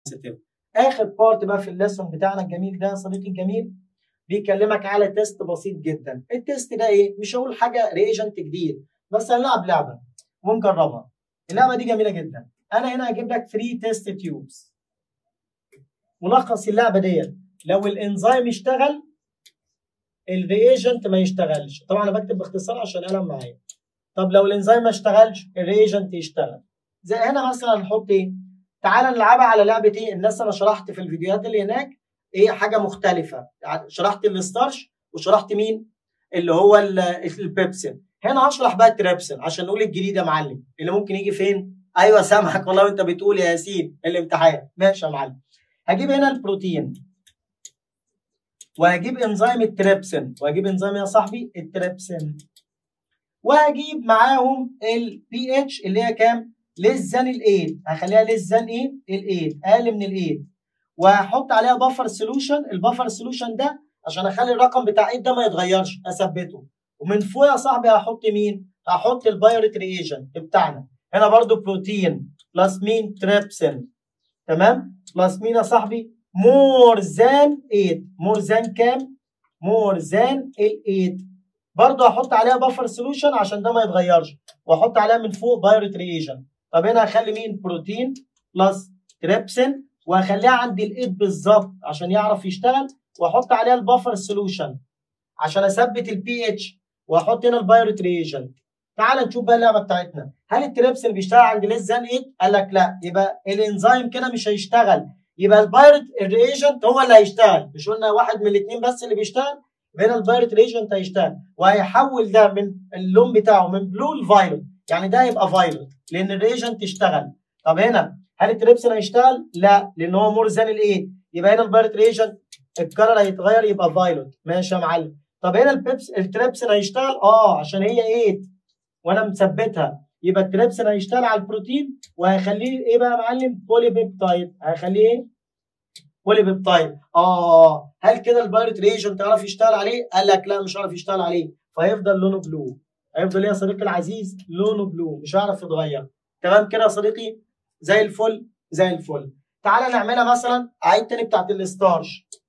اخر بارت بقى في الليسون بتاعنا الجميل ده يا صديقي الجميل بيكلمك على تيست بسيط جدا التيست ده ايه مش هقول حاجه ريجنت جديد بس هنلعب لعبه ونجربها اللعبه دي جميله جدا انا هنا هجيب لك 3 تيست تيوبس ملخص اللعبه ديت لو الانزيم اشتغل الريجنت ما يشتغلش طبعا انا بكتب باختصار عشان القلم معايا طب لو الانزيم ما اشتغلش الريجنت يشتغل زي هنا مثلا نحط ايه تعال نلعبها على لعبه ايه الناس انا شرحت في الفيديوهات اللي هناك ايه حاجه مختلفه شرحت الستارش وشرحت مين اللي هو البيبسين هنا هشرح بقى التريبسين عشان نقول الجديد يا معلم اللي ممكن يجي فين ايوه سامحك والله وانت بتقول يا ياسين الامتحان ماشي يا معلم هجيب هنا البروتين وهجيب انزيم التريبسين وهجيب انزيم يا صاحبي التريبسين وهجيب معاهم البي اتش اللي هي كام للزان الايد هخليها للزان ايه الايد اقل من الايد وهحط عليها بفر سولوشن البفر سولوشن ده عشان اخلي الرقم بتاع ايد ده ما يتغيرش اثبته ومن فوق يا صاحبي هحط مين هحط البايرت ريجنت بتاعنا هنا برضو بروتين بلس مين تريبسين تمام بلس مين يا صاحبي مور ذان 8 مور ذان كام مور ذان ال 8 برضو هحط عليها بفر سولوشن عشان ده ما يتغيرش واحط عليها من فوق بايرت ريجنت طب هنا هخلي مين بروتين بلس تريبسين وهخليها عند الايد بالظبط عشان يعرف يشتغل واحط عليها البفر سولوشن عشان اثبت البي اتش واحط هنا البايرت ريجنت تعال نشوف بقى اللعبه بتاعتنا هل التريبسين بيشتغل عند ليس زان 8 قال لك لا يبقى الانزيم كده مش هيشتغل يبقى البايرت ريجنت هو اللي هيشتغل مش قلنا واحد من الاثنين بس اللي بيشتغل هنا البايرت ريجنت هيشتغل وهيحول ده من اللون بتاعه من بلو لفايلوت يعني ده هيبقى فايلوت لان الريجنت اشتغل طب هنا هل التريبسين هيشتغل؟ لا لان هو مور ذان الايه؟ يبقى هنا البايرت ريجنت الكلر هيتغير يبقى فايلوت ماشي يا معلم طب هنا البيبس التريبسين هيشتغل؟ اه عشان هي 8 وانا مثبتها يبقى التريبسين هيشتغل على البروتين وهيخليه ايه بقى يا معلم؟ بولي بيبتايد هيخليه ايه؟ بولي بيبتايد اه هل كده البايرت ريجنت يعرف يشتغل عليه؟ قال لك لا مش هيعرف يشتغل عليه فهيفضل لونه بلو هيفضل ايه يا صديقي العزيز؟ لونه بلو مش هيعرف يتغير تمام كده يا صديقي؟ زي الفل زي الفل تعالى نعملها مثلا عيد تاني بتاعت الستارش